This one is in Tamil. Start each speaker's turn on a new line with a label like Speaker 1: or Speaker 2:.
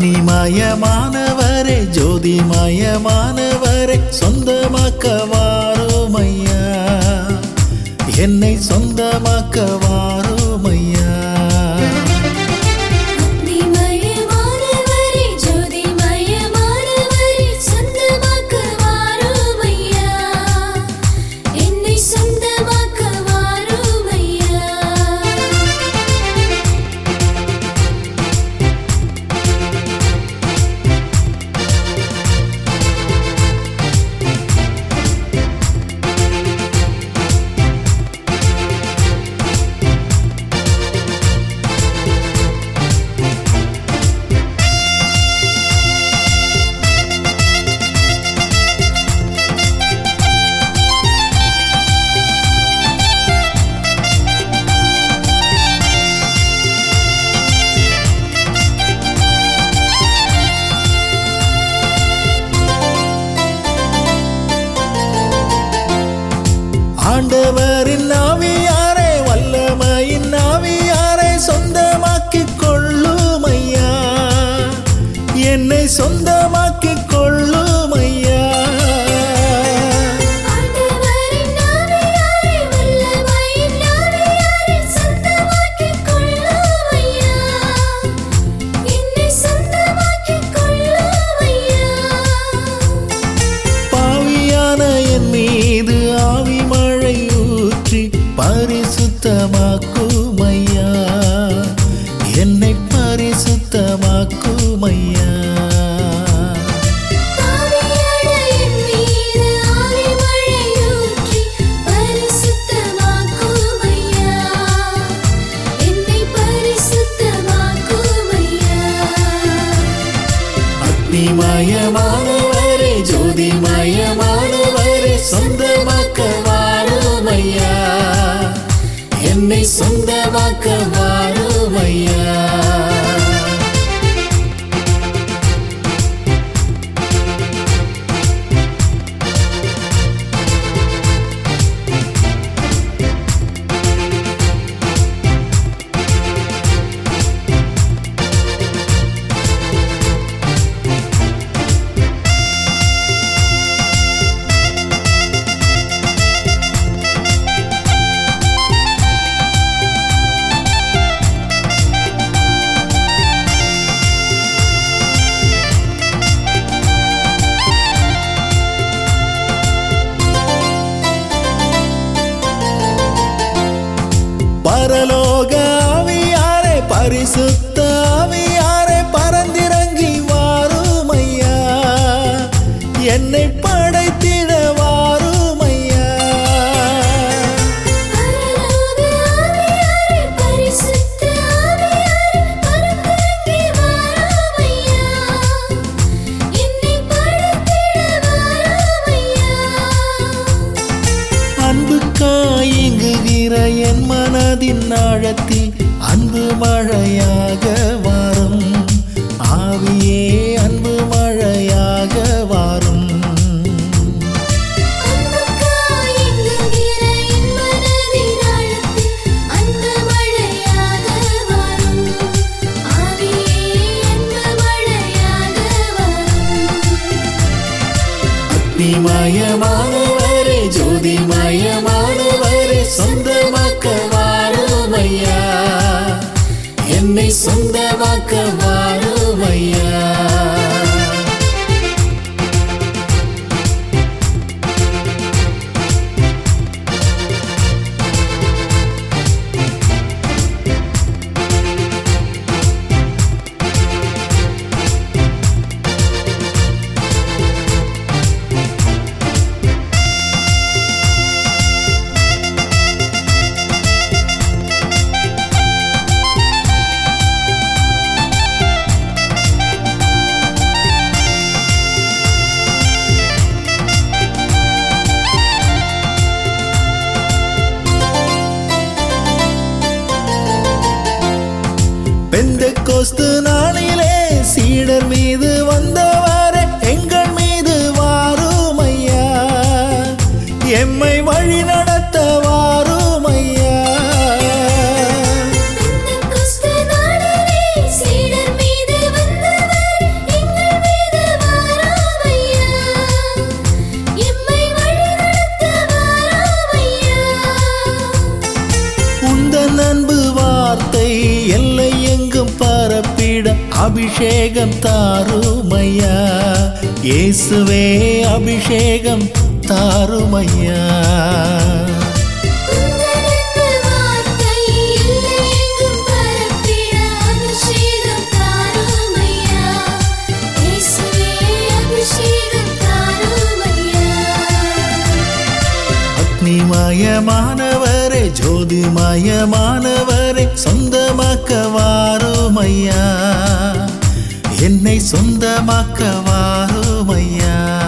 Speaker 1: அக்னிமயமானவரே ஜோதிமயமானவரே சொந்தமாக்க வாருமையா என்னை சொந்தமாக்க வாருமையா
Speaker 2: அக்னிமயமானவரே ஜோதிமயமானவரே சொந்தமாக்க வாருமையா என்னை சொந்தமாக்க வாருமையா
Speaker 1: ஆண்டவரின் ஆவியாரே வல்லமையின் ஆவியாரே சொந்தமாக்கிக் கொள்ளுமையா என்னை சொந்தமாக்கிக் கொள்ளுமையா
Speaker 2: ஆண்டவரின் ஆவியாரே வல்லமையின் ஆவியாரே சொந்தமாக்கிக் கொள்ளுமையா என்னை சொந்தமாக்கிக் கொள்ளுமையா
Speaker 1: பாவியான என் மீது ஆவி மழை ஊற்றி பரிசுத்தமாக்குமையா என்னை பரிசுத்தமாக்குமையா
Speaker 2: ஆவியான என் மீது ஆவி மழையூற்றி பரிசுத்தமாக்குமையா என்னை பரிசுத்தமாக்குமையா
Speaker 1: அக்னிமயமானவரே ஜோதிமயமானவரே சொந்தமாக்க வாருமையா என்னை சொந்தமாக்க வாருமையா பரலோக ஆவியாரே பரிசுத்த ஆவியாரே பரந்திறங்கி வாருமையா என்னை படைத்திட வாருமையா
Speaker 2: பரலோக ஆவியாரே பரிசுத்த ஆவியாரே பரந்திறங்கி வாருமையா என்னை படைத்திட வாருமையா
Speaker 1: அன்பு காயுங்குகிற என் மனதின் ஆழத்தில் அன்பு மழையாக வாரும் ஆவியே அன்பு மழையாக வாரும்
Speaker 2: அன்புக்காய் எங்குகிற என் மனதின் ஆழத்தில் அன்பு மழையாக வரும் ஆவியே அன்பு மழையாக வரும்
Speaker 1: அக்னிமயமானவரே ஜோதிமயமானவரே சொந்தமாக்க வாருமையா என்னை சொந்தமாக்க வாருமையா பெந்த கோஸ்து நாளிலே சீடர் மீது வந்தவாறு எங்கள் மீது வாருமையா எம்மை வழி நடத்த வாருமையா
Speaker 2: பெந்தெக்கோஸ்து நாளிலே சீடர் மீது வந்தவர்
Speaker 1: வார்த்தை எல்லை எங்கும் பரப்பிட அபிஷேகம் தாருமையா இயேசுவே அபிஷேகம் தாருமையா
Speaker 2: உந்தனது வார்த்தை எல்லையெங்கும் பரப்பிட அபிஷேகம் தாருமையா இயேசுவே அபிஷேகம் தாருமையா
Speaker 1: அக்னிமயமானவரே ஜோதிமயமானவரே சொந்தமாக்க வாருமையா என்னை சொந்தமாக்க வாருமையா